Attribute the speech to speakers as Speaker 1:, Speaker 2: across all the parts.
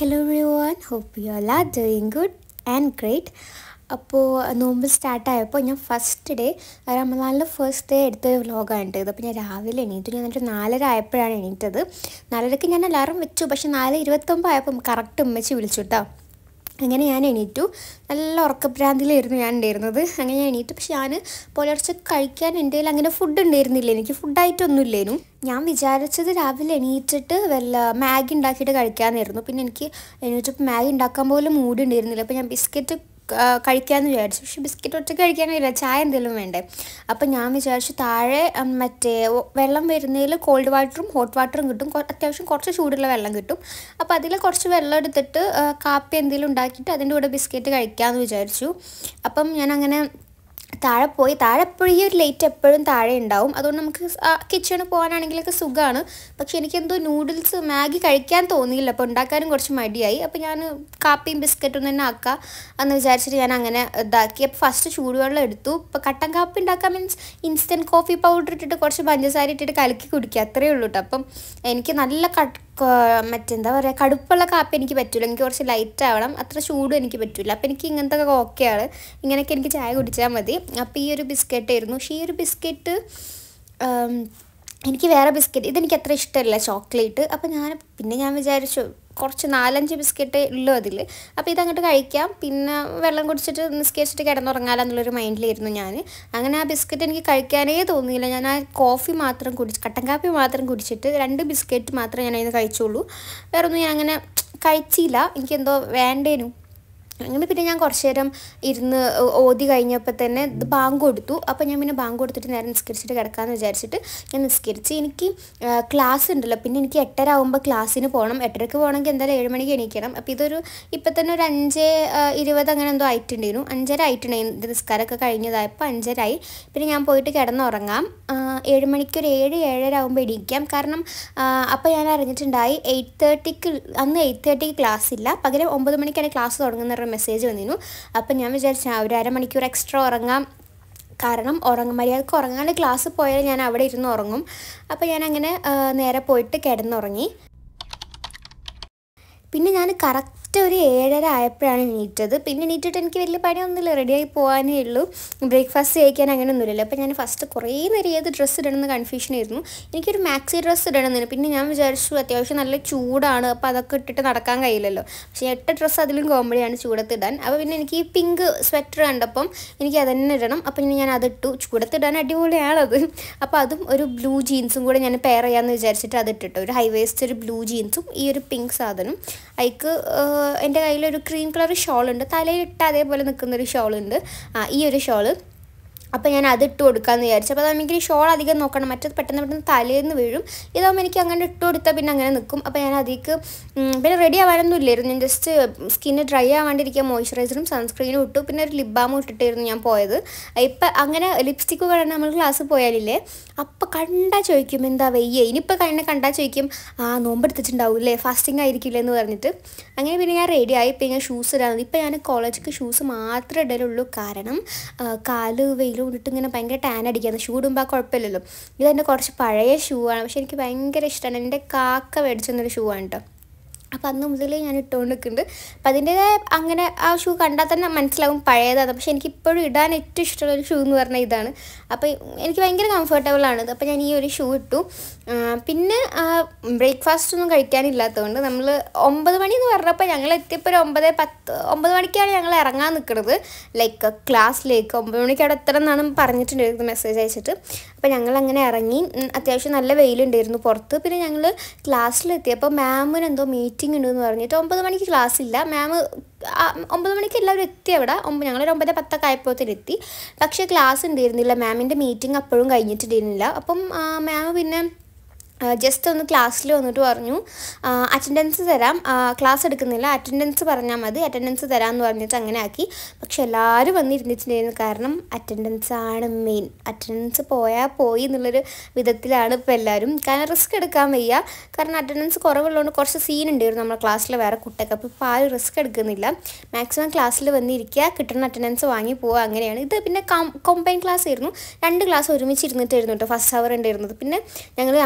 Speaker 1: hello everyone hope you are doing good and great അപ്പോൾ നോമ്പ് സ്റ്റാർട്ടായപ്പോൾ ഞാൻ ഫസ്റ്റ് ഡേ റമദാനിലെ ഫസ്റ്റ് ഡേ എടുത്തൊരു വ്ലോഗാണ് ഇത് അപ്പോൾ ഞാൻ രാവിലെ എണീറ്റു ഞാൻ എന്നിട്ട് നാലര ആയപ്പോഴാണ് എണീറ്റത് നാലരയ്ക്ക് ഞാൻ അലാറം വെച്ചു പക്ഷെ നാല് ഇരുപത്തൊമ്പത് ആയപ്പം കറക്റ്റ് ഉമ്മച്ചി വിളിച്ചു കേട്ടോ അങ്ങനെ ഞാൻ എണീറ്റു നല്ല ഉറക്കഭ്രാന്തിലായിരുന്നു ഞാൻ ഉണ്ടായിരുന്നത് അങ്ങനെ ഞാൻ എണീറ്റു പക്ഷെ ഞാൻ പുലർച്ചെ കഴിക്കാൻ എൻ്റെ കയ്യിൽ അങ്ങനെ ഫുഡ് ഉണ്ടായിരുന്നില്ല എനിക്ക് ഫുഡായിട്ടൊന്നും ഇല്ലേനു ഞാൻ വിചാരിച്ചത് രാവിലെ എണീറ്റിട്ട് വല്ല മാഗി ഉണ്ടാക്കിയിട്ട് കഴിക്കാമെന്നായിരുന്നു പിന്നെ എനിക്ക് എണീറ്റപ്പോൾ മാഗി ഉണ്ടാക്കാൻ പോലും മൂഡ് ഉണ്ടായിരുന്നില്ല അപ്പോൾ ഞാൻ ബിസ്ക്കറ്റ് കഴിക്കാമെന്ന് വിചാരിച്ചു പക്ഷെ ബിസ്ക്കറ്റ് ഒറ്റ കഴിക്കാനില്ല ചായ എന്തെങ്കിലും വേണ്ടേ അപ്പം ഞാൻ വിചാരിച്ചു താഴെ ഉം, മറ്റേ ഒ- വെള്ളം വരുന്നതിൽ കോൾഡ് വാട്ടറും ഹോട്ട് വാട്ടറും കിട്ടും കൊ- അത്യാവശ്യം കുറച്ച് ചൂടുള്ള വെള്ളം കിട്ടും അപ്പോൾ അതിൽ കുറച്ച് വെള്ളം എടുത്തിട്ട് ആ, കാപ്പി എന്തെങ്കിലും ഉണ്ടാക്കിയിട്ട് അതിൻ്റെ കൂടെ ബിസ്ക്കറ്റ് കഴിക്കാമെന്ന് വിചാരിച്ചു അപ്പം ഞാൻ അങ്ങനെ താഴെ പോയി താഴെ എപ്പോഴും ഈ ഒരു ലൈറ്റ് എപ്പോഴും താഴെ ഉണ്ടാവും അതുകൊണ്ട് നമുക്ക് കിച്ചണിൽ പോകാനാണെങ്കിലൊക്കെ സുഖമാണ് പക്ഷെ എനിക്കെന്തോ നൂഡിൽസ് മാഗി കഴിക്കാൻ തോന്നിയില്ല അപ്പോൾ ഉണ്ടാക്കാനും കുറച്ച് മടിയായി അപ്പോൾ ഞാൻ കാപ്പിയും ബിസ്ക്കറ്റും തന്നെ ആക്കാം എന്ന് വിചാരിച്ചിട്ട് ഞാൻ അങ്ങനെ ഇതാക്കി അപ്പോൾ ഫസ്റ്റ് ചൂടുവെള്ളം എടുത്തു ഇപ്പോൾ കട്ടൻ കാപ്പി ഉണ്ടാക്കാൻ മീൻസ് ഇൻസ്റ്റൻറ്റ് കോഫി പൗഡർ ഇട്ടിട്ട് കുറച്ച് പഞ്ചസാര ഇട്ടിട്ട് കലക്കി കുടിക്കുക അത്രയേ ഉള്ളൂ കേട്ടോ അപ്പം എനിക്ക് നല്ല കട്ട് മറ്റെന്താ പറയുക കടുപ്പുള്ള കാപ്പി എനിക്ക് പറ്റില്ല എനിക്ക് കുറച്ച് ലൈറ്റ് ആവണം അത്ര ചൂടും എനിക്ക് പറ്റില്ല അപ്പോൾ എനിക്ക് ഇങ്ങനത്തെ ഒക്കെ ഓക്കെയാണ് ഇങ്ങനെയൊക്കെ എനിക്ക് ചായ കുടിച്ചാൽ മതി അപ്പോൾ ഈ ഒരു ബിസ്ക്കറ്റ് ആയിരുന്നു പക്ഷേ ഈ ഒരു ബിസ്ക്കറ്റ് ആം, എനിക്ക് വേറെ ബിസ്ക്കറ്റ് ഇതെനിക്ക് അത്ര ഇഷ്ടമല്ല ചോക്ലേറ്റ് അപ്പോൾ ഞാൻ പിന്നെ ഞാൻ വിചാരിച്ചു കുറച്ച് നാലഞ്ച് ബിസ്ക്കറ്റ് ഉള്ളൂ അതിൽ അപ്പോൾ ഇതങ്ങോട്ട് കഴിക്കാം പിന്നെ വെള്ളം കുടിച്ചിട്ട് നിസ്കരിച്ചിട്ട് കിടന്നുറങ്ങാലോ എന്നുള്ളൊരു മൈൻഡിലായിരുന്നു ഞാൻ അങ്ങനെ ആ ബിസ്ക്കറ്റ് എനിക്ക് കഴിക്കാനേ തോന്നിയില്ല ഞാൻ ആ കോഫി മാത്രം കുടിച്ച് കട്ടൻ കാപ്പി മാത്രം കുടിച്ചിട്ട് രണ്ട് ബിസ്ക്കറ്റ് മാത്രമേ ഞാൻ അതിന് കഴിച്ചുള്ളൂ വേറെ ഒന്നും ഞാൻ അങ്ങനെ കഴിച്ചില്ല എനിക്കെന്തോ വേണ്ടേനു അങ്ങനെ പിന്നെ ഞാൻ കുറച്ച് നേരം ഇരുന്ന് ഓ- ഓതി കഴിഞ്ഞപ്പോൾ തന്നെ ഇത് ബാങ്ക് കൊടുത്തു അപ്പോൾ ഞാൻ പിന്നെ ബാങ്ക് കൊടുത്തിട്ട് നേരെ നിസ്കരിച്ചിട്ട് കിടക്കാമെന്ന് വിചാരിച്ചിട്ട് ഞാൻ നിസ്കരിച്ച് എനിക്ക് ക്ലാസ് ഉണ്ടല്ലോ പിന്നെ എനിക്ക് എട്ടര ആകുമ്പോൾ ക്ലാസ്സിന് പോകണം എട്ടരക്ക് പോകണമെങ്കിൽ എന്തായാലും ഏഴ് മണിക്ക് എണീക്കണം അപ്പോൾ ഇതൊരു ഇപ്പം തന്നെ ഒരു അഞ്ച് ആ, ഇരുപത് അങ്ങനെ എന്തോ ആയിട്ടുണ്ടായിരുന്നു അഞ്ചര ആയിട്ടുണ്ടായിരുന്നു ഇത് നിസ്കാരമൊക്കെ കഴിഞ്ഞതായപ്പോൾ അഞ്ചരായി പിന്നെ ഞാൻ പോയിട്ട് കിടന്നുറങ്ങാം ആ, ഏഴ് മണിക്ക് ഒരു ഏഴ് ഏഴര ആകുമ്പോൾ എണീക്കാം കാരണം അപ്പോൾ ഞാൻ അറിഞ്ഞിട്ടുണ്ടായി എയ്റ്റ് തേർട്ടിക്ക് അന്ന് എയ്റ്റ് തേർട്ടിക്ക് ക്ലാസ് ഇല്ല പകരം ഒമ്പത് മണിക്കാണ് ക്ലാസ് തുടങ്ങുന്ന മെസ്സേജ് വന്നിരുന്നു അപ്പം ഞാൻ വിചാരിച്ചു ആ, ഒരു അരമണിക്കൂർ എക്സ്ട്രാ ഉറങ്ങാം കാരണം ഉറങ്ങും മര്യാദക്ക് ഉറങ്ങാണ്ട് ക്ലാസ് പോയാൽ ഞാൻ അവിടെ ഇരുന്ന് ഉറങ്ങും അപ്പോൾ ഞാൻ അങ്ങനെ ആ, നേരെ പോയിട്ട് കിടന്നുറങ്ങി പിന്നെ ഞാൻ കറക്റ്റ് ഒരു ഏഴര ആയപ്പോഴാണ് എണീറ്റത് പിന്നെ എണീറ്റിട്ട് എനിക്ക് വലിയ പണിയൊന്നുമില്ല റെഡിയായി പോകാനേ ഉള്ളൂ ബ്രേക്ക്ഫാസ്റ്റ് കഴിക്കാൻ അങ്ങനെ ഒന്നുമില്ലല്ലോ അപ്പോൾ ഞാൻ ഫസ്റ്റ് കുറേ നേരം ഏത് ഡ്രസ്സ് ഇടണമെന്ന് കൺഫ്യൂഷൻ ആയിരുന്നു എനിക്കൊരു മാക്സി ഡ്രസ്സ് ഇടണമെന്ന് പിന്നെ ഞാൻ വിചാരിച്ചു അത്യാവശ്യം നല്ല ചൂടാണ് അപ്പോൾ അതൊക്കെ ഇട്ടിട്ട് നടക്കാൻ കഴിയില്ലല്ലോ പക്ഷേ എട്ട് ഡ്രസ്സ് അതിലും കോമഡിയാണ് ചൂടത്തിടാൻ അപ്പോൾ പിന്നെ എനിക്ക് ഈ പിങ്ക് സ്വെറ്റർ കണ്ടപ്പം എനിക്ക് അതന്നെ ഇടണം അപ്പോൾ പിന്നെ ഞാൻ അതിട്ടു ചൂടത്തിടാൻ അടിപൊളിയാണത് അപ്പോൾ അതും ഒരു ബ്ലൂ ജീൻസും കൂടെ ഞാൻ പെയർ ചെയ്യാമെന്ന് വിചാരിച്ചിട്ട് അതിട്ടിട്ടു ഒരു ഹൈ വേസ്റ്റ് ഒരു ബ്ലൂ ജീൻസും ഈ ഒരു പിങ്ക് സാധനം അതിക്ക് എൻ്റെ കയ്യിലൊരു ക്രീം കളർ ഷോൾ ഉണ്ട് തലയിലിട്ട് അതേപോലെ നിൽക്കുന്നൊരു ഷോൾ ഉണ്ട് ആ ഈ ഒരു ഷോള് അപ്പോൾ ഞാൻ അത് ഇട്ട് കൊടുക്കാമെന്ന് വിചാരിച്ചു അപ്പോൾ അതാകുമ്പോൾ എനിക്ക് ഷോൾ അധികം നോക്കണം മറ്റത് പെട്ടെന്ന് പെട്ടെന്ന് തലേന്ന് വീഴും ഇതാകുമ്പോൾ എനിക്ക് അങ്ങനെ ഇട്ട് കൊടുത്താൽ പിന്നെ അങ്ങനെ നിൽക്കും അപ്പോൾ ഞാൻ അതിലേക്ക് ഉം, പിന്നെ റെഡി ആവാനൊന്നും ഇല്ലായിരുന്നു ഞാൻ ജസ്റ്റ് സ്കിന്ന് ഡ്രൈ ആവാണ്ടിരിക്കാൻ മോയ്സ്ചറൈസറും സൺസ്ക്രീനും ഇട്ടു പിന്നെ ഒരു ലിപ് ബാമും ഇട്ടിട്ടായിരുന്നു ഞാൻ പോയത് ഇപ്പം അങ്ങനെ ലിപ്സ്റ്റിക്ക് കളഞ്ഞ് നമ്മൾ ക്ലാസ് പോയാലില്ലേ അപ്പം കണ്ടാൽ ചോദിക്കും എന്താ വയ്യ ഇനിയിപ്പോൾ കണ്ണെ കണ്ടാൽ ചോദിക്കും ആ നോമ്പെടുത്തിട്ടുണ്ടാവില്ലേ ഫാസ്റ്റിംഗ് ആയിരിക്കില്ലേ എന്ന് പറഞ്ഞിട്ട് അങ്ങനെ പിന്നെ ഞാൻ റെഡി ആയി ഇപ്പം ഞാൻ ഷൂസ് ഇടാൻ ഇപ്പം ഞാൻ കോളേജിലേക്ക് ഷൂസ് മാത്രമേ ഇടലുള്ളൂ കാരണം ആ, കാല് വെയിൽ കൊണ്ടിട്ട് ഇങ്ങനെ ഭയങ്കര ടാൻ അടിക്കാന്ന് ഷൂ ഇടുമ്പോൾ കുഴപ്പമില്ലല്ലോ ഇതെൻ്റെ കുറച്ച് പഴയ ഷൂ ആണ് പക്ഷെ എനിക്ക് ഭയങ്കര ഇഷ്ടമാണ് എൻ്റെ കാക്ക മേടിച്ചെന്നൊരു ഷൂ ആണ് കേട്ടോ അപ്പം അന്ന് മുതലേ ഞാൻ ഇട്ടുകൊണ്ട് നിൽക്കുന്നുണ്ട് അപ്പം അതിൻ്റെതായ അങ്ങനെ ആ ഷൂ കണ്ടാൽ തന്നെ മനസ്സിലാവും പഴയതാണ് പക്ഷെ എനിക്ക് ഇപ്പോഴും ഇടാൻ ഏറ്റവും ഇഷ്ടമുള്ള ഒരു ഷൂ എന്ന് പറഞ്ഞാൽ ഇതാണ് അപ്പോൾ എനിക്ക് ഭയങ്കര കംഫർട്ടബിൾ ആണ് അപ്പോൾ ഞാൻ ഈ ഒരു ഷൂ ഇട്ടു ആ, പിന്നെ ബ്രേക്ക്ഫാസ്റ്റ് ഒന്നും കഴിക്കാനില്ലാത്തതുകൊണ്ട് നമ്മൾ ഒമ്പത് മണി എന്ന് പറഞ്ഞപ്പോൾ ഞങ്ങൾ എത്തിയപ്പോൾ ഒരു ഒമ്പത് പത്ത് ഒമ്പത് മണിക്കാണ് ഞങ്ങൾ ഇറങ്ങാൻ നിൽക്കുന്നത് ലൈക്ക് ക്ലാസ്സിലേക്ക് ഒമ്പത് മണിക്ക് അവിടെ എത്തണം എന്നാണ് പറഞ്ഞിട്ടുണ്ടായിരുന്നു മെസ്സേജ് അയച്ചിട്ട് അപ്പോൾ ഞങ്ങൾ അങ്ങനെ ഇറങ്ങി ഉം, അത്യാവശ്യം നല്ല വെയിലുണ്ടായിരുന്നു പുറത്ത് പിന്നെ ഞങ്ങൾ ക്ലാസ്സിലെത്തിയപ്പോൾ മാമിന് എന്തോ മീറ്റിംഗ് ഉണ്ടെന്ന് പറഞ്ഞിട്ട് ഒമ്പത് മണിക്ക് ക്ലാസ് ഇല്ല മാം ഒമ്പത് മണിക്ക് എല്ലാവരും എത്തി അവിടെ ഒമ്പത് ഞങ്ങളൊരു ഒമ്പത് പത്തൊക്കെ ആയപ്പോഴത്തേന് എത്തി പക്ഷേ ക്ലാസ് ഉണ്ടായിരുന്നില്ല മാമിൻ്റെ മീറ്റിംഗ് അപ്പോഴും കഴിഞ്ഞിട്ടുണ്ടായിരുന്നില്ല അപ്പം മാം പിന്നെ ജസ്റ്റ് ഒന്ന് ക്ലാസ്സിൽ വന്നിട്ട് പറഞ്ഞു അറ്റൻഡൻസ് തരാം ക്ലാസ് എടുക്കുന്നില്ല അറ്റൻഡൻസ് പറഞ്ഞാൽ മതി അറ്റൻഡൻസ് തരാമെന്ന് പറഞ്ഞിട്ട് അങ്ങനെ ആക്കി പക്ഷെ എല്ലാവരും വന്നിരുന്നിട്ടുണ്ടായിരുന്നു കാരണം അറ്റൻഡൻസ് ആണ് മെയിൻ അറ്റൻഡൻസ് പോയാൽ പോയി എന്നുള്ളൊരു വിധത്തിലാണ് ഇപ്പോൾ എല്ലാവരും കാരണം റിസ്ക് എടുക്കാൻ വയ്യ കാരണം അറ്റൻഡൻസ് കുറവുള്ളതുകൊണ്ട് കുറച്ച് സീൻ ഉണ്ടായിരുന്നു നമ്മുടെ ക്ലാസ്സിൽ വേറെ കുട്ടിയൊക്കെ അപ്പോൾ ഇപ്പോൾ ആരും റിസ്ക് എടുക്കുന്നില്ല മാക്സിമം ക്ലാസ്സിൽ വന്നിരിക്കുക കിട്ടുന്ന അറ്റൻഡൻസ് വാങ്ങി പോവുക അങ്ങനെയാണ് ഇത് പിന്നെ കമ്പൈൻ ക്ലാസ് ആയിരുന്നു രണ്ട് ക്ലാസ് ഒരുമിച്ച് ഇരുന്നിട്ടായിരുന്നു കേട്ടോ ഫസ്റ്റ് അവർ ഉണ്ടായിരുന്നത് പിന്നെ ഞങ്ങൾ ഞങ്ങളുടെ ക്ലാസ്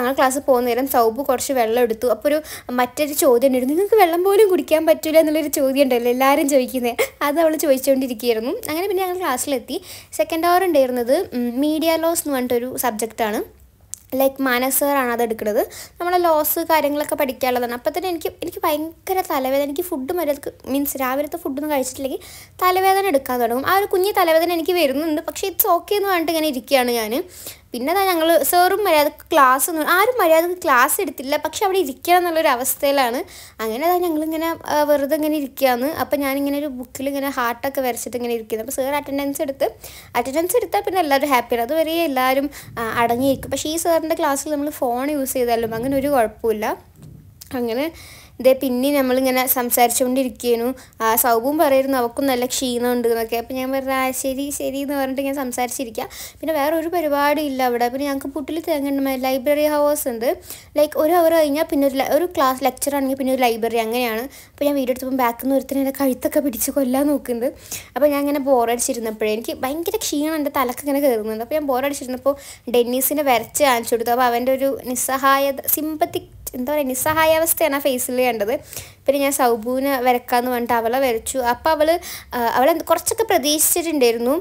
Speaker 1: പോകുന്ന നേരം സൗബ് കുറച്ച് വെള്ളം എടുത്തു അപ്പോൾ ഒരു മറ്റൊരു ചോദ്യം ഉണ്ടായിരുന്നു നിങ്ങൾക്ക് വെള്ളം പോലും കുടിക്കാൻ പറ്റില്ല എന്നുള്ളൊരു ചോദ്യം ഉണ്ടല്ലോ എല്ലാവരും ചോദിക്കുന്നത് അത് അവൾ ചോദിച്ചുകൊണ്ടിരിക്കുകയായിരുന്നു അങ്ങനെ പിന്നെ ഞങ്ങൾ ക്ലാസ്സിലെത്തി സെക്കൻഡ് അവർ ഉണ്ടായിരുന്നത് മീഡിയ ലോസ് എന്ന് പറഞ്ഞിട്ടൊരു സബ്ജക്റ്റാണ് ലൈക്ക് മാനസറാണ് അത് എടുക്കുന്നത് നമ്മളെ ലോസ് കാര്യങ്ങളൊക്കെ പഠിക്കാനുള്ളതാണ് അപ്പോൾ തന്നെ എനിക്ക് എനിക്ക് ഭയങ്കര തലവേദന എനിക്ക് ഫുഡ് മര്യാദക്ക് മീൻസ് രാവിലത്തെ ഫുഡൊന്നും കഴിച്ചിട്ടില്ലെങ്കിൽ തലവേദന എടുക്കാൻ തുടങ്ങും ആ ഒരു കുഞ്ഞ് തലവേദന എനിക്ക് വരുന്നുണ്ട് പക്ഷേ ഇറ്റ്സ് ഓക്കെ എന്ന് പറഞ്ഞിട്ട് ഇങ്ങനെ ഇരിക്കുകയാണ് ഞാൻ പിന്നെ അതാ ഞങ്ങൾ സാറും മര്യാദക്ക് ക്ലാസ് ഒന്നും ആരും മര്യാദക്ക് ക്ലാസ് എടുത്തില്ല പക്ഷെ അവിടെ ഇരിക്കുക എന്നുള്ളൊരു അവസ്ഥയിലാണ് അങ്ങനെ അതാ ഞങ്ങളിങ്ങനെ ആ, വെറുതെ ഇങ്ങനെ ഇരിക്കുകയാണ് അപ്പോൾ ഞാനിങ്ങനെ ഒരു ബുക്കിൽ ഇങ്ങനെ ഹാർട്ടൊക്കെ വരച്ചിട്ട് ഇങ്ങനെ ഇരിക്കുന്നത് അപ്പോൾ സാർ അറ്റൻഡൻസ് എടുത്ത് അറ്റൻഡൻസ് എടുത്താൽ പിന്നെ എല്ലാവരും ഹാപ്പിയാണ് അതുവരെ എല്ലാവരും ആ, അടങ്ങിയിരിക്കും പക്ഷേ ഈ സാറിൻ്റെ ക്ലാസ്സിൽ നമ്മൾ ഫോൺ യൂസ് ചെയ്താലും അങ്ങനെ ഒരു കുഴപ്പമില്ല അങ്ങനെ ഇതേ പിന്നെ നമ്മളിങ്ങനെ സംസാരിച്ചുകൊണ്ടിരിക്കുന്നു ആ സൗബും പറയുന്നു അവൾക്കും നല്ല ക്ഷീണമുണ്ട് എന്നൊക്കെ അപ്പോൾ ഞാൻ പറഞ്ഞു ആ ശരി ശരി എന്ന് പറഞ്ഞിട്ട് ഞാൻ സംസാരിച്ചിരിക്കുക പിന്നെ വേറെ ഒരു പരിപാടി ഇല്ല അവിടെ പിന്നെ ഞങ്ങൾക്ക് പുട്ടിൽ തേങ്ങണ്ട ലൈബ്രറി ഹവേഴ്സ് ഉണ്ട് ലൈക്ക് ഒരു അവർ കഴിഞ്ഞാൽ പിന്നെ ഒരു ല- ഒരു ക്ലാസ് ലെക്ചർ ആണെങ്കിൽ പിന്നെ ഒരു ലൈബ്രറി അങ്ങനെയാണ് അപ്പോൾ ഞാൻ വീഡിയോ എടുത്തപ്പോൾ ബാക്കിൽ നിന്ന് ഒരുത്തിന് എൻ്റെ കഴുത്തൊക്കെ പിടിച്ച് കൊല്ലാൻ നോക്കുന്നുണ്ട് അപ്പോൾ ഞാൻ ഇങ്ങനെ ബോറടിച്ചിരുന്നപ്പോഴേ എനിക്ക് ഭയങ്കര ക്ഷീണം എൻ്റെ തലക്ക് ഇങ്ങനെ കയറുന്നുണ്ട് അപ്പോൾ ഞാൻ ബോറടിച്ചിരുന്നപ്പോൾ ഡെന്നീസിനെ വരച്ച് കാണിച്ചു കൊടുത്തു അപ്പോൾ അവൻ്റെ ഒരു നിസ്സഹായത സിമ്പത്തിക് എന്താ പറയുക നിസ്സഹായാവസ്ഥയാണ് ആ ഫേസിൽ കണ്ടത് പിന്നെ ഞാൻ സൗബൂനെ വരക്കാന്ന് പറഞ്ഞിട്ട് അവളെ വരച്ചു അപ്പോൾ അവൾ അവളെ കുറച്ചൊക്കെ പ്രതീക്ഷിച്ചിട്ടുണ്ടായിരുന്നു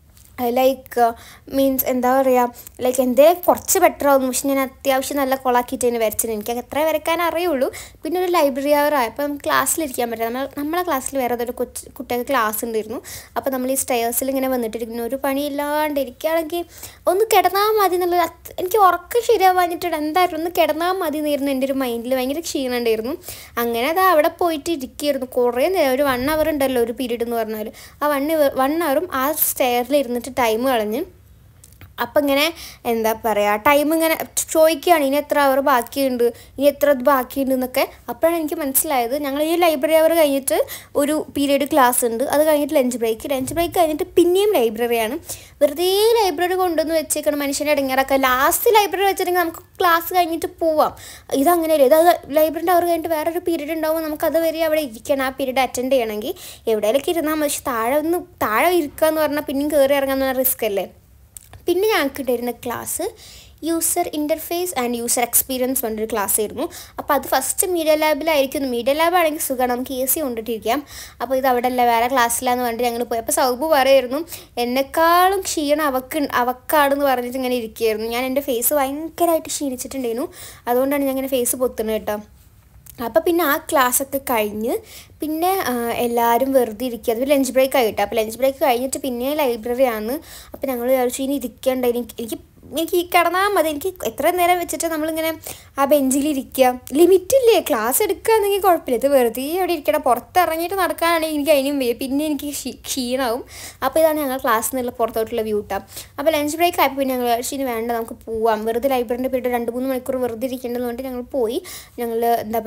Speaker 1: ലൈക്ക് മീൻസ് എന്താ പറയുക ലൈക്ക് എന്തേലും കുറച്ച് ബെറ്റർ ആവുന്നു പക്ഷെ ഞാൻ അത്യാവശ്യം നല്ല കൊളാക്കിയിട്ട് തന്നെ വരച്ചത് എനിക്ക് എത്ര വരക്കാൻ അറിയുള്ളൂ പിന്നെ ഒരു ലൈബ്രറി അവർ ആയപ്പോൾ നമുക്ക് ക്ലാസ്സിലിരിക്കാൻ പറ്റില്ല നമ്മൾ നമ്മളെ ക്ലാസ്സിൽ വേറെ ഏതൊരു കൊച്ച് കുട്ടികൾക്ക് ക്ലാസ് ഉണ്ടായിരുന്നു അപ്പോൾ നമ്മൾ ഈ സ്റ്റേഴ്സിൽ ഇങ്ങനെ വന്നിട്ടിരിക്കുന്നു ഒരു പണിയില്ലാണ്ട് ഇരിക്കുകയാണെങ്കിൽ ഒന്ന് കിടന്നാൽ മതി എന്നുള്ളത് അത് എനിക്ക് ഉറക്കം ശരിയാവാഞ്ഞിട്ട് എന്തായിരുന്നു ഒന്ന് കിടന്നാൽ മതി എന്നായിരുന്നു എൻ്റെ ഒരു മൈൻഡിൽ ഭയങ്കര ക്ഷീണം ഉണ്ടായിരുന്നു അങ്ങനെ അത് അവിടെ പോയിട്ട് ഇരിക്കുകയായിരുന്നു കുറേ നേരം ഒരു വൺ അവർ ഉണ്ടല്ലോ ഒരു പീരീഡ് എന്ന് പറഞ്ഞാൽ ആ വൺ വൺ അവറും ആ സ്റ്റെയറിൽ ഇരുന്നിട്ട് ടൈം കളഞ്ഞ് അപ്പം ഇങ്ങനെ എന്താ പറയുക ടൈം ഇങ്ങനെ ചോദിക്കുകയാണ് ഇനി എത്ര അവർ ബാക്കിയുണ്ട് ഇനി എത്ര ഇത് ബാക്കിയുണ്ട് എന്നൊക്കെ അപ്പോഴാണ് എനിക്ക് മനസ്സിലായത് ഞങ്ങൾ ഈ ലൈബ്രറി അവർ കഴിഞ്ഞിട്ട് ഒരു പീരീഡ് ക്ലാസ് ഉണ്ട് അത് കഴിഞ്ഞിട്ട് ലഞ്ച് ബ്രേക്ക് ലഞ്ച് ബ്രേക്ക് കഴിഞ്ഞിട്ട് പിന്നെയും ലൈബ്രറിയാണ് വെറുതെ ലൈബ്രറി കൊണ്ടുവന്ന് വെച്ചേക്കണം മനുഷ്യനെ ഇടങ്ങാറൊക്കെ ലാസ്റ്റ് ലൈബ്രറി വെച്ചിട്ടുണ്ടെങ്കിൽ നമുക്ക് ക്ലാസ് കഴിഞ്ഞിട്ട് പോവാം ഇതങ്ങനെയല്ലേ ഇത് ലൈബ്രറിൻ്റെ അവർ കഴിഞ്ഞിട്ട് വേറൊരു പീരീഡ് ഉണ്ടാവും നമുക്ക് അത് വരെ അവിടെ ഇരിക്കണം ആ പീരീഡ് അറ്റൻഡ് ചെയ്യണമെങ്കിൽ എവിടെയൊക്കെ ഇരുന്നാൽ മതി പക്ഷെ താഴെ ഒന്ന് താഴെ ഇരിക്കുക എന്ന് പറഞ്ഞാൽ പിന്നെയും കയറി ഇറങ്ങാൻ റിസ്ക് അല്ലേ പിന്നെ ഞങ്ങൾക്ക് ഉണ്ടായിരുന്ന class user interface and user experience പറഞ്ഞൊരു ക്ലാസ് ആയിരുന്നു അപ്പോൾ അത് ഫസ്റ്റ് മീഡിയ ലാബിലായിരിക്കും മീഡിയ ലാബ് ആണെങ്കിൽ സുഖമാണ് നമുക്ക് എ സി കൊണ്ടിട്ടിരിക്കാം അപ്പോൾ ഇത് അവിടെ അല്ല വേറെ ക്ലാസ്സിലാന്ന് പറഞ്ഞിട്ട് ഞങ്ങൾ പോയി അപ്പോൾ സൗബ് പറയായിരുന്നു എന്നെക്കാളും ക്ഷീണം അവക്ക് അവക്കാണെന്ന് പറഞ്ഞിട്ട് ഇങ്ങനെ ഇരിക്കുകയായിരുന്നു ഞാൻ എൻ്റെ ഫേസ് ഭയങ്കരമായിട്ട് ക്ഷീണിച്ചിട്ടുണ്ടായിരുന്നു അതുകൊണ്ടാണ് ഞാൻ ഇങ്ങനെ ഫേസ് പൊത്തുന്നത് കേട്ടോ അപ്പോൾ പിന്നെ ആ ക്ലാസ്സൊക്കെ കഴിഞ്ഞ് പിന്നെ ആ, എല്ലാവരും വെറുതെ ഇരിക്കുക അത് ലഞ്ച് ബ്രേക്ക് ആയിട്ട് അപ്പോൾ ലഞ്ച് ബ്രേക്ക് കഴിഞ്ഞിട്ട് പിന്നെ ലൈബ്രറിയാണ് അപ്പോൾ ഞങ്ങൾ വിചാരിച്ചു ഇനി ഇരിക്കണ്ട എനിക്ക് എനിക്ക് എനിക്ക് ഈ കിടന്നാൽ മതി എനിക്ക് എത്ര നേരം വെച്ചിട്ട് നമ്മളിങ്ങനെ ആ ബെഞ്ചിൽ ഇരിക്കുക ലിമിറ്റ് ഇല്ലേ ക്ലാസ് എടുക്കുകയാണെങ്കിൽ കുഴപ്പമില്ല ഇത് വെറുതെ അവിടെ ഇരിക്കണം പുറത്തിറങ്ങിയിട്ട് നടക്കാനാണെങ്കിൽ എനിക്ക് അതിനും വയ്യ പിന്നെ എനിക്ക് ക്ഷീ ക്ഷീണാവും അപ്പോൾ ഇതാണ് ഞങ്ങൾ ക്ലാസ്സിൽ നിന്നുള്ള പുറത്തോട്ടുള്ള വ്യൂ ട്ടാ അപ്പോൾ ലഞ്ച് ബ്രേക്ക് ആയപ്പോൾ പിന്നെ ഞങ്ങൾ വിചാരിച്ചു ഇനി വേണ്ട നമുക്ക് പോവാം വെറുതെ ലൈബ്രറിൻ്റെ പീരീഡ് രണ്ട് മൂന്ന് മണിക്കൂർ വെറുതെ ഇരിക്കേണ്ടതുകൊണ്ട് ഞങ്ങൾ പോയി ഞങ്ങൾ എന്താ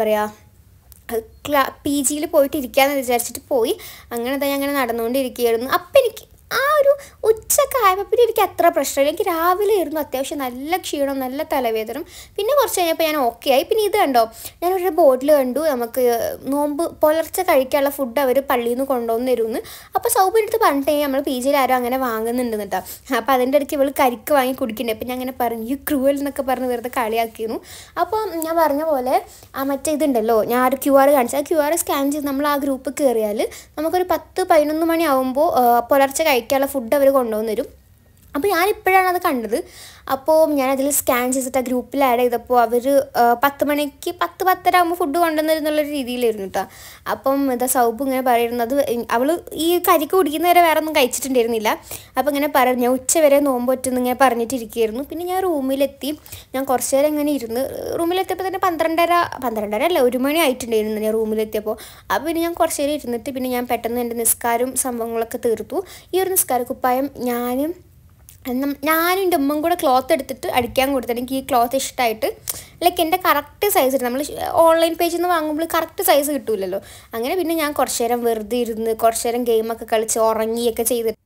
Speaker 1: പറയുക ക്ലാ പി ജിയിൽ പോയിട്ട് ഇരിക്കാമെന്ന് വിചാരിച്ചിട്ട് പോയി അങ്ങനെ തന്നെ അങ്ങനെ നടന്നുകൊണ്ടിരിക്കുകയായിരുന്നു അപ്പം എനിക്ക് ആ ഒരു ഉച്ചയൊക്കെ ആയപ്പോൾ പിന്നെ എനിക്ക് അത്ര പ്രശ്നമില്ല എനിക്ക് രാവിലെ ആയിരുന്നു അത്യാവശ്യം നല്ല ക്ഷീണം നല്ല തലവേദനം പിന്നെ കുറച്ച് കഴിഞ്ഞപ്പോൾ ഞാൻ ഓക്കെ ആയി പിന്നെ ഇത് കണ്ടോ ഞാനൊരു ബോർഡിൽ കണ്ടു നമുക്ക് നോമ്പ് പുലർച്ചെ കഴിക്കാനുള്ള ഫുഡ് അവർ പള്ളിയിൽ നിന്ന് കൊണ്ടുവന്ന് തരുമെന്ന് അപ്പോൾ സൗബിൻ്റെ അടുത്ത് പറഞ്ഞിട്ട് നമ്മൾ പി ജിയിൽ ആരും അങ്ങനെ വാങ്ങുന്നുണ്ട് കേട്ടോ അപ്പോൾ അതിൻ്റെ ഇടയ്ക്ക് ഇവൾ കരിക്ക് വാങ്ങി കുടിക്കണ്ടേ അപ്പം ഞാൻ അങ്ങനെ പറഞ്ഞു ഈ ക്രൂവൽ എന്നൊക്കെ പറഞ്ഞ് വെറുതെ കളിയാക്കിയിരുന്നു അപ്പോൾ ഞാൻ പറഞ്ഞ പോലെ ആ മറ്റേ ഇതുണ്ടല്ലോ ഞാൻ ആ ഒരു ക്യു ആർ കാണിച്ചു ആ ക്യു ആർ സ്കാൻ ചെയ്ത് നമ്മൾ ആ ഗ്രൂപ്പ് കയറിയാൽ നമുക്കൊരു പത്ത് പതിനൊന്ന് മണി ആകുമ്പോൾ പുലർച്ചെ കഴിക്കാനുള്ള ഫുഡ് അവർ കൊണ്ടുവന്ന് തരും അപ്പോൾ ഞാൻ ഇപ്പോഴാണ് അത് കണ്ടത് അപ്പോൾ ഞാനതിൽ സ്കാൻ ചെയ്തിട്ട് ആ ഗ്രൂപ്പിൽ ആഡ് ചെയ്തപ്പോൾ അവർ പത്ത് മണിക്ക് പത്ത് പത്തര ആകുമ്പോൾ ഫുഡ് കൊണ്ടുവന്നിരുന്നുള്ളൊരു രീതിയിലായിരുന്നു കേട്ടോ അപ്പം ഇതാ സൗബ് ഇങ്ങനെ പറയുന്നത് അവൾ ഈ കരിക്ക് കുടിക്കുന്ന വരെ വേറെ ഒന്നും കഴിച്ചിട്ടുണ്ടായിരുന്നില്ല അപ്പോൾ ഇങ്ങനെ പറയും ഞാൻ ഉച്ച വരെ നോമ്പ് പറ്റുന്ന ഇങ്ങനെ പറഞ്ഞിട്ടിരിക്കുകയായിരുന്നു പിന്നെ ഞാൻ റൂമിലെത്തി ഞാൻ കുറച്ച് നേരം ഇങ്ങനെ ഇരുന്ന് റൂമിലെത്തിയപ്പോൾ തന്നെ പന്ത്രണ്ടര പന്ത്രണ്ടര അല്ല ഒരു മണി ആയിട്ടുണ്ടായിരുന്നു ഞാൻ റൂമിലെത്തിയപ്പോൾ അപ്പോൾ പിന്നെ ഞാൻ കുറച്ച് നേരം ഇരുന്നിട്ട് പിന്നെ ഞാൻ പെട്ടെന്ന് എൻ്റെ നിസ്കാരവും സംഭവങ്ങളൊക്കെ തീർത്തു ഈ ഒരു നിസ്കാര കുപ്പായം ഞാനും എന്നം ഞാനും എൻ്റെ ഉമ്മയും കൂടെ ക്ലോത്ത് എടുത്തിട്ട് അടിക്കാൻ കൊടുത്തിട്ട് എനിക്ക് ഈ ക്ലോത്ത് ഇഷ്ടമായിട്ട് ലൈക്ക് എൻ്റെ കറക്റ്റ് സൈസ് നമ്മൾ ഓൺലൈൻ പേജിൽ നിന്ന് വാങ്ങുമ്പോൾ കറക്റ്റ് സൈസ് കിട്ടൂലല്ലോ അങ്ങനെ പിന്നെ ഞാൻ കുറച്ച് നേരം വെറുതെ ഇരുന്ന് കുറച്ച് നേരം ഗെയിമൊക്കെ കളിച്ച് ഉറങ്ങിയൊക്കെ ചെയ്തിട്ട്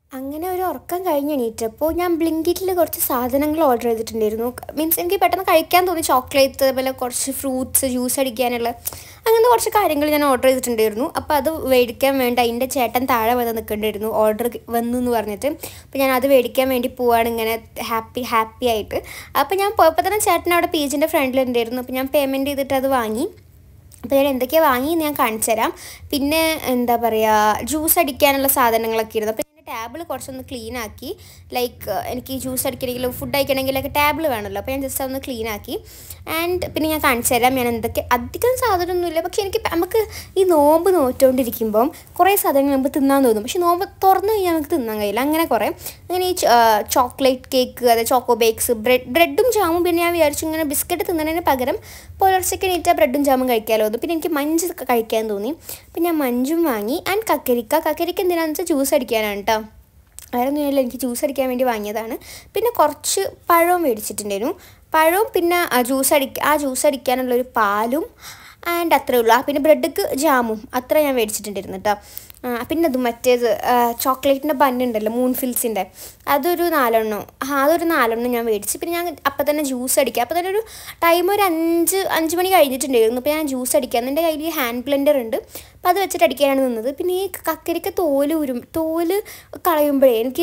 Speaker 1: അങ്ങനെ ഒരു ഉറക്കം കഴിഞ്ഞ് എണീറ്റപ്പോൾ ഞാൻ ബ്ലിങ്കിറ്റിൽ കുറച്ച് സാധനങ്ങൾ ഓർഡർ ചെയ്തിട്ടുണ്ടായിരുന്നു മീൻസ് എനിക്ക് പെട്ടെന്ന് കഴിക്കാൻ തോന്നി ചോക്ലേറ്റ് അതുപോലെ കുറച്ച് ഫ്രൂട്ട്സ് ജ്യൂസ് അടിക്കാനുള്ള അങ്ങനത്തെ കുറച്ച് കാര്യങ്ങൾ ഞാൻ ഓർഡർ ചെയ്തിട്ടുണ്ടായിരുന്നു അപ്പോൾ അത് മേടിക്കാൻ വേണ്ടി അതിൻ്റെ ചേട്ടൻ താഴെ വന്ന് നിൽക്കേണ്ടിയിരുന്നു ഓർഡർ വന്നു എന്ന് പറഞ്ഞിട്ട് അപ്പോൾ ഞാൻ അത് മേടിക്കാൻ വേണ്ടി പോവാണ് ഇങ്ങനെ ഹാപ്പി ഹാപ്പി ആയിട്ട് അപ്പോൾ ഞാൻ പോയപ്പോൾ തന്നെ ചേട്ടൻ അവിടെ പേജിൻ്റെ ഫ്രണ്ടിലുണ്ടായിരുന്നു അപ്പോൾ ഞാൻ പേയ്മെൻറ്റ് ചെയ്തിട്ട് അത് വാങ്ങി അപ്പോൾ ഞാൻ എന്തൊക്കെയാണ് വാങ്ങി ഞാൻ കാണിച്ചു തരാം പിന്നെ എന്താ പറയുക ജ്യൂസ് അടിക്കാനുള്ള സാധനങ്ങളൊക്കെ ഇരുന്നു അപ്പോൾ ഞാൻ ടേബിൾ കുറച്ചൊന്ന് ക്ലീൻ ആക്കി ലൈക്ക് എനിക്ക് ജ്യൂസ് അടിക്കണമെങ്കിലും ഫുഡ് കഴിക്കണമെങ്കിലൊക്കെ ടേബിൾ വേണമല്ലോ അപ്പോൾ ഞാൻ ജസ്റ്റ് ഒന്ന് ക്ലീൻ ആക്കി ആൻഡ് പിന്നെ ഞാൻ കാണിച്ചു തരാം ഞാൻ എന്തൊക്കെ അധികം സാധനമൊന്നുമില്ല പക്ഷേ എനിക്ക് നമുക്ക് ഈ നോമ്പ് നോറ്റുകൊണ്ടിരിക്കുമ്പം കുറേ സാധനങ്ങൾ നമുക്ക് തിന്നാൻ തോന്നും പക്ഷേ നോമ്പ് തുറന്നു കഴിഞ്ഞാൽ നമുക്ക് തിന്നാൻ കഴിയില്ല അങ്ങനെ കുറേ അങ്ങനെ ഈ ചോക്ലേറ്റ് കേക്ക് അതായത് ചോക്കോ ബേക്സ് ബ്രെഡ് ബ്രെഡും ജാമും പിന്നെ ഞാൻ വിചാരിച്ചു ഇങ്ങനെ ബിസ്ക്കറ്റ് തിന്നതിന് പകരം പുലർച്ചയ്ക്ക് നീറ്റാ ബ്രെഡും ജാമും കഴിക്കാമല്ലോ എന്ന് പിന്നെ എനിക്ക് മഞ്ച് കഴിക്കാൻ തോന്നി പിന്നെ ഞാൻ മഞ്ചും വാങ്ങി ആൻഡ് കക്കരിക്ക കക്കരിക്ക എന്തിനാണെന്ന് വെച്ചാൽ ജ്യൂസ് അടിക്കാനാണ് കേട്ടോ വേറെ ഒന്നുമില്ല എനിക്ക് ജ്യൂസ് അടിക്കാൻ വേണ്ടി വാങ്ങിയതാണ് പിന്നെ കുറച്ച് പഴവും മേടിച്ചിട്ടുണ്ടായിരുന്നു പഴവും പിന്നെ ജ്യൂസ് അടിക്ക ആ ജ്യൂസ് അടിക്കാനുള്ളൊരു പാലും ആൻഡ് അത്രേ ഉള്ളൂ ആ പിന്നെ ബ്രെഡ്ക്ക് ജാമും അത്ര ഞാൻ മേടിച്ചിട്ടുണ്ടായിരുന്നു കേട്ടോ പിന്നെ അത് മറ്റേത് ചോക്ലേറ്റിൻ്റെ ബന്നുണ്ടല്ലോ മൂൺ ഫിൽസിൻ്റെ അതൊരു നാലെണ്ണം ആ അതൊരു നാലെണ്ണം ഞാൻ മേടിച്ച് പിന്നെ ഞാൻ അപ്പം തന്നെ ജ്യൂസ് അടിക്കുക അപ്പോൾ തന്നെ ഒരു ടൈം ഒരു അഞ്ച് അഞ്ച് മണി കഴിഞ്ഞിട്ടുണ്ടായിരുന്നു അപ്പോൾ ഞാൻ ജ്യൂസ് അടിക്കാൻ എൻ്റെ കയ്യിൽ ഹാൻഡ് ബ്ലെൻഡർ ഉണ്ട് അപ്പോൾ അത് വെച്ചിട്ട് അടിക്കാനാണ് നിന്നത് പിന്നെ ഈ കക്കരിക്ക തോല് ഉരും തോല് കളയുമ്പോഴേ എനിക്ക്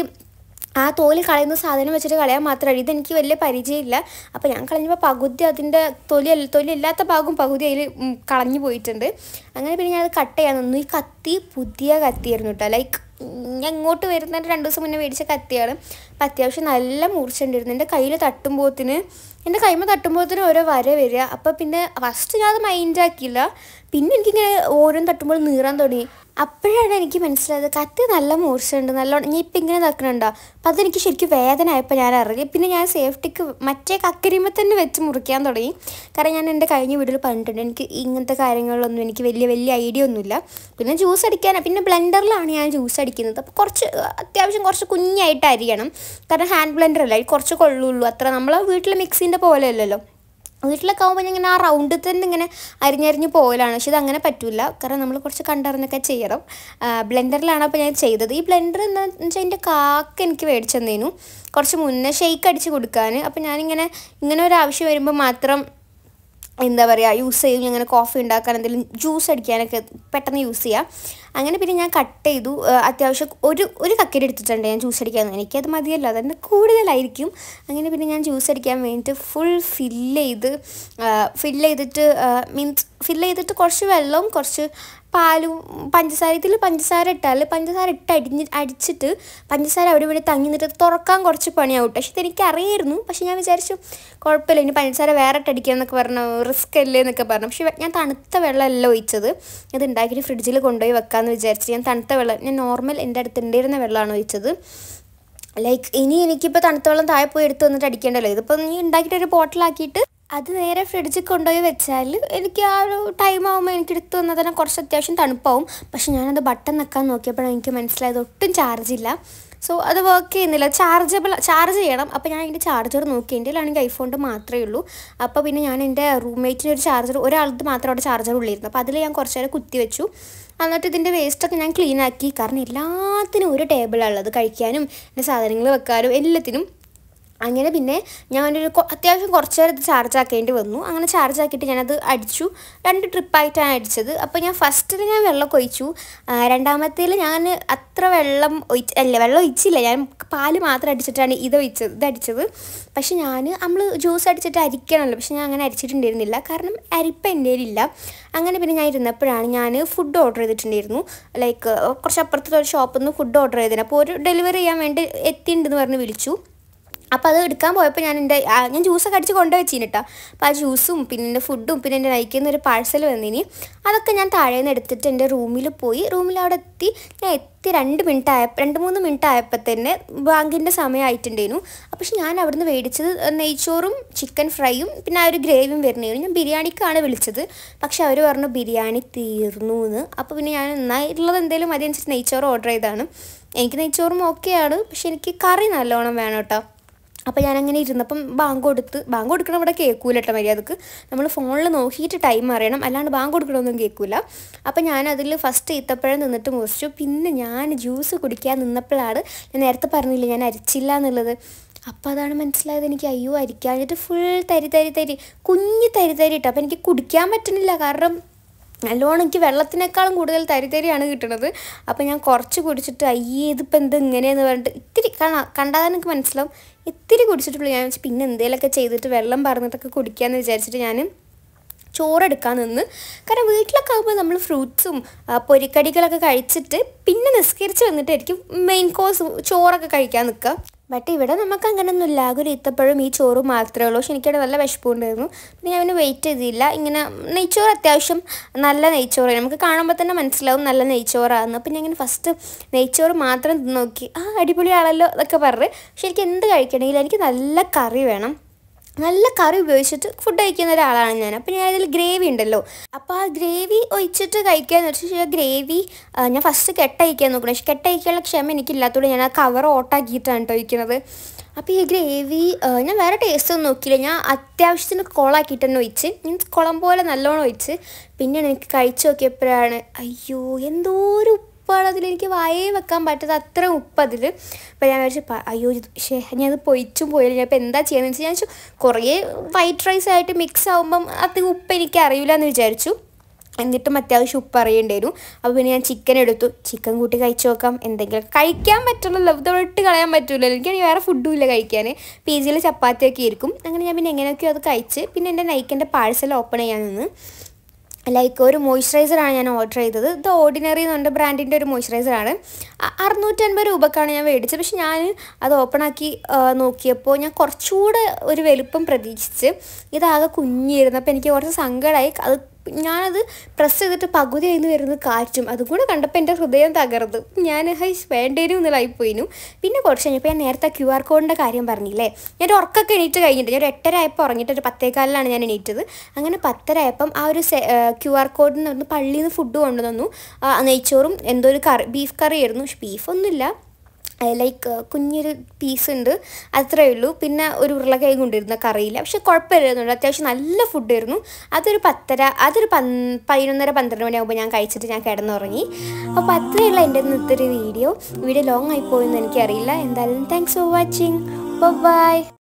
Speaker 1: ആ തോല് കളയുന്ന സാധനം വെച്ചിട്ട് കളയാൻ മാത്രമല്ല ഇതെനിക്ക് വലിയ പരിചയമില്ല അപ്പോൾ ഞാൻ കളഞ്ഞപ്പോൾ പകുതി അതിൻ്റെ തൊലി തൊലി ഇല്ലാത്ത ഭാഗം പകുതി അതിൽ കളഞ്ഞു പോയിട്ടുണ്ട് അങ്ങനെ പിന്നെ ഞാനത് കട്ട് ചെയ്യാൻ നിന്നു ഈ കത്തി പുതിയ കത്തിയായിരുന്നു കേട്ടോ ലൈക്ക് ഞാൻ ഇങ്ങോട്ട് വരുന്നതിന് രണ്ട് ദിവസം മുന്നേ മേടിച്ച കത്തിയാണ് അപ്പം അത്യാവശ്യം നല്ല മൂർച്ചുണ്ടായിരുന്നു എൻ്റെ കയ്യിൽ തട്ടുമ്പോത്തിന് എൻ്റെ കൈമ തട്ടുമ്പോഴത്തേന് ഓരോ വര വരിക അപ്പോൾ പിന്നെ ഫസ്റ്റ് ഞാൻ അത് മൈൻഡാക്കിയില്ല പിന്നെ എനിക്കിങ്ങനെ ഓരോന്ന് തട്ടുമ്പോൾ നീറാൻ തുടങ്ങി അപ്പോഴാണ് എനിക്ക് മനസ്സിലായത് കത്തി നല്ല മൂർച്ചയുണ്ട് നല്ലോണം ഞാൻ ഇപ്പം ഇങ്ങനെ തക്കണുണ്ടോ അപ്പം അതെനിക്ക് ശരിക്കും വേദന ആയപ്പോൾ ഞാൻ അറിഞ്ഞു പിന്നെ ഞാൻ സേഫ്റ്റിക്ക് മറ്റേ കക്കരിയുമ്പോൾ തന്നെ വെച്ച് മുറിക്കാൻ തുടങ്ങി കാരണം ഞാൻ എൻ്റെ കഴിഞ്ഞ വീട്ടിൽ പറഞ്ഞിട്ടുണ്ട് എനിക്ക് ഇങ്ങനത്തെ കാര്യങ്ങളിലൊന്നും എനിക്ക് വലിയ വലിയ ഐഡിയ ഒന്നുമില്ല പിന്നെ ജ്യൂസ് അടിക്കാനാണ് പിന്നെ ബ്ലെൻഡറിലാണ് ഞാൻ ജ്യൂസ് അടിക്കുന്നത് അപ്പോൾ കുറച്ച് അത്യാവശ്യം കുറച്ച് കുഞ്ഞായിട്ട് അരിയണം കാരണം ഹാൻഡ് ബ്ലെൻഡർ അല്ല കുറച്ച് കൊള്ളുള്ളൂ അത്ര നമ്മൾ വീട്ടിലെ മിക്സിൻ്റെ പോലെ അല്ലല്ലോ വീട്ടിലൊക്കെ ആകുമ്പോൾ ഇങ്ങനെ ആ റൗണ്ടിൽ തന്നെ ഇങ്ങനെ അരിഞ്ഞരിഞ്ഞ് പോകലാണ് പക്ഷെ ഇത് അങ്ങനെ പറ്റില്ല കാരണം നമ്മൾ കുറച്ച് കണ്ടറിഞ്ഞൊക്കെ ചെയ്യണം ബ്ലെൻഡറിലാണ് അപ്പോൾ ഞാൻ ചെയ്തത് ഈ ബ്ലെൻഡർ എന്താണെന്ന് വെച്ചാൽ എൻ്റെ കാക്ക എനിക്ക് മേടിച്ചെന്നേനു കുറച്ച് മുന്നേ ഷെയ്ക്ക് അടിച്ച് കൊടുക്കാൻ അപ്പോൾ ഞാനിങ്ങനെ ഇങ്ങനെ ഒരു ആവശ്യം വരുമ്പോൾ മാത്രം എന്താ പറയുക യൂസ് ചെയ്യും അങ്ങനെ കോഫി ഉണ്ടാക്കാൻ എന്തെങ്കിലും ജ്യൂസ് അടിക്കാനൊക്കെ പെട്ടെന്ന് യൂസ് ചെയ്യാം അങ്ങനെ പിന്നെ ഞാൻ കട്ട് ചെയ്തു അത്യാവശ്യം ഒരു ഒരു കക്കരി എടുത്തിട്ടുണ്ട് ഞാൻ ജ്യൂസ് അടിക്കാൻ എനിക്കത് മതിയല്ലോ അതിൻ്റെ കൂടുതലായിരിക്കും അങ്ങനെ പിന്നെ ഞാൻ ജ്യൂസ് അടിക്കാൻ വേണ്ടിയിട്ട് ഫുൾ ഫില്ല് ചെയ്ത് ഫില്ല് ചെയ്തിട്ട് മീൻസ് ഫില്ല് ചെയ്തിട്ട് കുറച്ച് വെള്ളവും കുറച്ച് പാലും പഞ്ചസാര ഇതിൽ പഞ്ചസാര ഇട്ടാൽ പഞ്ചസാര ഇട്ട് അടിഞ്ഞ് അടിച്ചിട്ട് പഞ്ചസാര അവിടെ ഇവിടെ തങ്ങി നിന്നിട്ട് തുറക്കാൻ കുറച്ച് പണിയാവും പക്ഷെ ഇതെനിക്ക് അറിയായിരുന്നു പക്ഷെ ഞാൻ വിചാരിച്ചു കുഴപ്പമില്ല ഇനി പഞ്ചസാര വേറെ ഇട്ടടിക്കുക എന്നൊക്കെ പറഞ്ഞു റിസ്ക് അല്ലേ എന്നൊക്കെ പറഞ്ഞു പക്ഷെ ഞാൻ തണുത്ത വെള്ളമല്ല ഒഴിച്ചത് ഇത് ഉണ്ടാക്കിയിട്ട് ഫ്രിഡ്ജിൽ കൊണ്ടുപോയി വെക്കാമെന്ന് വിചാരിച്ചു ഞാൻ തണുത്ത വെള്ളം ഞാൻ നോർമൽ എൻ്റെ അടുത്ത് ഉണ്ടായിരുന്ന വെള്ളമാണ് ഒഴിച്ചത് ലൈക്ക് ഇനി എനിക്കിപ്പോൾ തണുത്ത വെള്ളം താഴെ പോയി എടുത്ത് വന്നിട്ട് അടിക്കേണ്ടല്ലോ ഇതിപ്പോൾ നീ ഉണ്ടാക്കിയിട്ട് ഒരു ബോട്ടിലാക്കിയിട്ട് അത് നേരെ ഫ്രിഡ്ജിൽ കൊണ്ടുപോയി വെച്ചാൽ എനിക്ക് ആ ഒരു ടൈം ആകുമ്പോൾ എനിക്ക് എടുത്ത് വന്നാൽ തന്നെ കുറച്ച് അത്യാവശ്യം തണുപ്പാവും പക്ഷെ ഞാനത് ബട്ടൺ വെക്കാൻ നോക്കിയപ്പോഴാണ് എനിക്ക് മനസ്സിലായത് ഒട്ടും ചാർജില്ല സോ അത് വർക്ക് ചെയ്യുന്നില്ല ചാർജബിൾ ചാർജ് ചെയ്യണം അപ്പോൾ ഞാൻ അതിൻ്റെ ചാർജർ നോക്കി എൻ്റെ ആണെങ്കിൽ ഐഫോണിൻ്റെ മാത്രമേ ഉള്ളൂ അപ്പോൾ പിന്നെ ഞാൻ എൻ്റെ റൂംമേറ്റിന് ഒരു ചാർജർ ഒരാൾക്ക് മാത്രം അവിടെ ചാർജർ ഉള്ളിരുന്നു അപ്പോൾ അതിൽ ഞാൻ കുറച്ച് നേരം കുത്തി വെച്ചു എന്നിട്ട് ഇതിൻ്റെ വേസ്റ്റൊക്കെ ഞാൻ ക്ലീൻ ആക്കി കാരണം എല്ലാത്തിനും ഒരു ടേബിളാണ് ഉള്ളത് കഴിക്കാനും എൻ്റെ സാധനങ്ങൾ വെക്കാനും എല്ലാത്തിനും അങ്ങനെ പിന്നെ ഞാൻ ഒരു അത്യാവശ്യം കുറച്ച് നേരം ഇത് ചാർജ് ആക്കേണ്ടി വന്നു അങ്ങനെ ചാർജ് ആക്കിയിട്ട് ഞാനത് അടിച്ചു രണ്ട് ട്രിപ്പായിട്ടാണ് അടിച്ചത് അപ്പോൾ ഞാൻ ഫസ്റ്റിൽ ഞാൻ വെള്ളം ഒഴിച്ചു രണ്ടാമത്തേൽ ഞാൻ അത്ര വെള്ളം ഒഴിച്ച് അല്ല വെള്ളം ഒഴിച്ചില്ല ഞാൻ പാല് മാത്രം അടിച്ചിട്ടാണ് ഇത് ഒഴിച്ചത് ഇത് അടിച്ചത് പക്ഷെ ഞാൻ നമ്മൾ ജ്യൂസ് അടിച്ചിട്ട് അരിക്കണമല്ലോ പക്ഷെ ഞാൻ അങ്ങനെ അരിച്ചിട്ടുണ്ടായിരുന്നില്ല കാരണം അരിപ്പ എൻ്റെ ഇല്ല അങ്ങനെ പിന്നെ ഞാൻ ഇരുന്നപ്പോഴാണ് ഞാൻ ഫുഡ് ഓർഡർ ചെയ്തിട്ടുണ്ടായിരുന്നു ലൈക്ക് കുറച്ച് അപ്പുറത്തെ ഒരു ഷോപ്പിൽ നിന്ന് ഫുഡ് ഓർഡർ ചെയ്തതിന് അപ്പോൾ ഒരു ഡെലിവറി ചെയ്യാൻ വേണ്ടി എത്തിയിട്ടുണ്ടെന്ന് പറഞ്ഞ് വിളിച്ചു അപ്പോൾ അത് എടുക്കാൻ പോയപ്പോൾ ഞാൻ എൻ്റെ ഞാൻ ജ്യൂസൊക്കെ അടിച്ച് കൊണ്ടുവച്ചിന് കേട്ടോ അപ്പോൾ ആ ജ്യൂസും പിന്നെ എൻ്റെ ഫുഡും പിന്നെ എൻ്റെ നയിക്കുന്ന ഒരു പാഴ്സൽ വന്നിനി അതൊക്കെ ഞാൻ താഴെ നിന്ന് എടുത്തിട്ട് എൻ്റെ റൂമിൽ പോയി റൂമിൽ അവിടെ എത്തി ഞാൻ എത്തി രണ്ട് മിനിറ്റ് ആയ രണ്ട് മൂന്ന് മിനിറ്റ് ആയപ്പോൾ തന്നെ ബാങ്കിൻ്റെ സമയമായിട്ടുണ്ടായിരുന്നു പക്ഷെ ഞാൻ അവിടുന്ന് മേടിച്ചത് നെയ്ച്ചോറും ചിക്കൻ ഫ്രൈയും പിന്നെ ആ ഒരു ഗ്രേവിയും വരുന്നതായിരുന്നു ഞാൻ ബിരിയാണിക്കാണ് വിളിച്ചത് പക്ഷെ അവർ പറഞ്ഞു ബിരിയാണി തീർന്നു എന്ന് അപ്പോൾ പിന്നെ ഞാൻ എന്നാൽ ഉള്ളത് എന്തെങ്കിലും മതി അനുസരിച്ച് നെയ്ച്ചോറ് ഓർഡർ ചെയ്തതാണ് എനിക്ക് നെയ്ച്ചോറും ഓക്കെയാണ് പക്ഷെ എനിക്ക് കറി നല്ലോണം വേണം കേട്ടോ അപ്പോൾ ഞാനങ്ങനെ ഇരുന്നപ്പം ബാങ്ക് കൊടുത്ത് ബാങ്ക് കൊടുക്കണം ഇവിടെ കേൾക്കൂല കേട്ടോ മര്യാദക്ക് നമ്മൾ ഫോണിൽ നോക്കിയിട്ട് ടൈം അറിയണം അല്ലാണ്ട് ബാങ്ക് കൊടുക്കണമൊന്നും കേൾക്കൂല അപ്പോൾ ഞാൻ അതിൽ ഫസ്റ്റ് ഈത്തപ്പഴം നിന്നിട്ട് മുറിച്ചു പിന്നെ ഞാൻ ജ്യൂസ് കുടിക്കാൻ നിന്നപ്പോഴാണ് ഞാൻ നേരത്തെ പറഞ്ഞില്ല ഞാൻ അരിച്ചില്ല എന്നുള്ളത് അപ്പോൾ അതാണ് മനസ്സിലായത് എനിക്ക് അയ്യോ അരിക്കാഞ്ഞിട്ട് ഫുൾ തരി തരി തരി കുഞ്ഞ് തരി തരി ഇട്ട് അപ്പോൾ എനിക്ക് കുടിക്കാൻ പറ്റുന്നില്ല കാരണം നല്ലോണം എനിക്ക് വെള്ളത്തിനേക്കാളും കൂടുതൽ തരി തരിയാണ് കിട്ടുന്നത് അപ്പോൾ ഞാൻ കുറച്ച് കുടിച്ചിട്ട് അയ്യേ ഇതിപ്പോൾ എന്ത് ഇങ്ങനെയെന്ന് പറഞ്ഞിട്ട് ഇത്തിരി കാണാ കണ്ടാൽ എനിക്ക് മനസ്സിലാവും ഇത്തിരി കുടിച്ചിട്ടുള്ളൂ ഞാൻ വെച്ച് പിന്നെ എന്തെങ്കിലുമൊക്കെ ചെയ്തിട്ട് വെള്ളം പറഞ്ഞിട്ടൊക്കെ കുടിക്കാമെന്ന് വിചാരിച്ചിട്ട് ഞാൻ ചോറെടുക്കാൻ നിന്ന് കാരണം വീട്ടിലൊക്കെ ആകുമ്പോൾ നമ്മൾ ഫ്രൂട്ട്സും പൊരിക്കടികളൊക്കെ കഴിച്ചിട്ട് പിന്നെ നിസ്കരിച്ച് വന്നിട്ടായിരിക്കും മെയിൻ കോഴ്സ് ചോറൊക്കെ കഴിക്കാൻ നിൽക്കുക ബട്ട് ഇവിടെ നമുക്ക് അങ്ങനെയൊന്നുമില്ല ആകെ ഒരു ഈത്തപ്പഴം ഈ ചോറും മാത്രമേ ഉള്ളൂ പക്ഷെ എനിക്കവിടെ നല്ല വിശപ്പുണ്ടായിരുന്നു പിന്നെ ഞാൻ പിന്നെ വെയിറ്റ് ചെയ്തില്ല ഇങ്ങനെ നെയ്ച്ചോറ് അത്യാവശ്യം നല്ല നെയ്ച്ചോറ് നമുക്ക് കാണുമ്പോൾ തന്നെ മനസ്സിലാവും നല്ല നെയ്ച്ചോറാണെന്ന് അപ്പം ഞാൻ ഇങ്ങനെ ഫസ്റ്റ് നെയ്ച്ചോറ് മാത്രം തിന്ന് നോക്കി ആ അടിപൊളിയാണല്ലോ എന്നൊക്കെ പറഞ്ഞ് പക്ഷെ എനിക്ക് എന്ത് കഴിക്കണമെങ്കിലും എനിക്ക് നല്ല കറി വേണം നല്ല കറി ഉപയോഗിച്ചിട്ട് ഫുഡ് കഴിക്കുന്ന ഒരാളാണ് ഞാൻ അപ്പോൾ ഞാൻ അതിൽ ഗ്രേവി ഉണ്ടല്ലോ അപ്പോൾ ആ ഗ്രേവി ഒഴിച്ചിട്ട് കഴിക്കാന്ന് വെച്ചാൽ ഗ്രേവി ഞാൻ ഫസ്റ്റ് കെട്ടയക്കാൻ നോക്കണം പക്ഷെ കെട്ടയക്കാനുള്ള ക്ഷമ എനിക്കില്ലാത്തതുകൊണ്ട് ഞാൻ ആ കവർ ഓട്ടാക്കിയിട്ടാണ് കേട്ടോ ഒഴിക്കുന്നത് അപ്പോൾ ഈ ഗ്രേവി ഞാൻ വേറെ ടേസ്റ്റ് ഒന്നും നോക്കിയില്ല ഞാൻ അത്യാവശ്യത്തിന് കോളാക്കിയിട്ട് തന്നെ ഒഴിച്ച് മീൻസ് കുളം പോലെ നല്ലോണം ഒഴിച്ച് പിന്നെ എനിക്ക് കഴിച്ചു നോക്കിയപ്പോഴാണ് അയ്യോ എന്തോ ഒരു ഉപ്പാണ് അതിൽ എനിക്ക് വായേ വെക്കാൻ പറ്റാത്ത അത്ര ഉപ്പ് അതിൽ അപ്പോൾ ഞാൻ വിചാരിച്ചു പ- അയ്യോ ഇത് ശേ ഞാൻ അത് പൊയിച്ചും പോയില്ല ഞാൻ ഇപ്പോൾ എന്താ ചെയ്യുന്നത് വെച്ചാൽ ഞാൻ വിചാരിച്ചു കുറേ വൈറ്റ് റൈസ് ആയിട്ട് മിക്സ് ആകുമ്പം അത് ഉപ്പ് എനിക്ക് അറിയില്ല എന്ന് വിചാരിച്ചു എന്നിട്ടും അത്യാവശ്യം ഉപ്പ് അറിയേണ്ടി വരും അപ്പോൾ പിന്നെ ഞാൻ ചിക്കൻ എടുത്തു ചിക്കൻ കൂട്ടി കഴിച്ചു നോക്കാം എന്തെങ്കിലും കഴിക്കാൻ പറ്റുള്ളൂ ഇത് ഇട്ട് കളയാൻ പറ്റില്ലല്ലോ എനിക്കാണെങ്കിൽ വേറെ ഫുഡും ഇല്ല കഴിക്കാൻ പി ജിയിൽ ചപ്പാത്തിയൊക്കെ ആയിരിക്കും അങ്ങനെ ഞാൻ പിന്നെ എങ്ങനെയൊക്കെയോ അത് കഴിച്ച് പിന്നെ എൻ്റെ നൈക്കിൻ്റെ പാഴ്സൽ ഓപ്പൺ ചെയ്യാൻ നിന്ന് ലൈക്ക് ഒരു മോയ്സ്ചറൈസറാണ് ഞാൻ ഓർഡർ ചെയ്തത് ഇത് ഓർഡിനറി എന്ന് പറഞ്ഞ ബ്രാൻഡിൻ്റെ ഒരു മോയ്സ്ചറൈസറാണ് അറുന്നൂറ്റൻപത് രൂപക്കാണ് ഞാൻ മേടിച്ചത് പക്ഷെ ഞാൻ അത് ഓപ്പണാക്കി നോക്കിയപ്പോൾ ഞാൻ കുറച്ചുകൂടെ ഒരു വലുപ്പം പ്രതീക്ഷിച്ച് ഇതാകെ കുഞ്ഞിരുന്നപ്പോൾ എനിക്ക് കുറച്ച് സങ്കടമായി അത് ഞാനത് പ്രസ് ചെയ്തിട്ട് പകുതി കഴിഞ്ഞ് വരുന്നത് കാറ്റും അതും കൂടെ കണ്ടപ്പോൾ എൻ്റെ ഹൃദയം തകർന്നു ഞാൻ ഹൈസ് വേണ്ടേനും എന്നിലായിപ്പോയിനു പിന്നെ കുറച്ച് കഴിഞ്ഞപ്പോൾ ഞാൻ നേരത്തെ ക്യു ആർ കോഡിൻ്റെ കാര്യം പറഞ്ഞില്ലേ ഞാൻ ഒരു ഉറക്കൊക്കെ എണീറ്റ് കഴിഞ്ഞിട്ട് ഞാൻ ഒരു എട്ടര ആയപ്പോൾ ഉറങ്ങിയിട്ട് ഒരു പത്തേകാലിലാണ് ഞാൻ എണീറ്റത് അങ്ങനെ പത്തര ആയപ്പം ആ ഒരു ക്യു ആർ കോഡിൽ നിന്ന് പള്ളിയിൽ നിന്ന് ഫുഡ് കൊണ്ടുവന്നു ആ, നെയ്ച്ചോറും എന്തോ ഒരു കറി ബീഫ് കറി ആയിരുന്നു പക്ഷെ ബീഫൊന്നുമില്ല ലൈക്ക് കുഞ്ഞൊരു പീസ് ഉണ്ട് അത്രയേ ഉള്ളൂ പിന്നെ ഒരു ഉരുളക്കിഴങ്ങ് കൊണ്ടിരുന്ന കറിയില്ല പക്ഷെ കുഴപ്പമില്ലായിരുന്നു അത്യാവശ്യം നല്ല ഫുഡായിരുന്നു അതൊരു പത്തര അതൊരു പൻ പതിനൊന്നര പന്ത്രണ്ട് മണിയാകുമ്പോൾ ഞാൻ കഴിച്ചിട്ട് ഞാൻ കിടന്നുറങ്ങി അപ്പോൾ അത്രയുള്ള എൻ്റെ ഇന്നത്തെ ഒരു വീഡിയോ വീഡിയോ ലോങ് ആയി പോയെന്ന് എനിക്കറിയില്ല എന്തായാലും താങ്ക്സ് ഫോർ വാച്ചിങ് ബൈ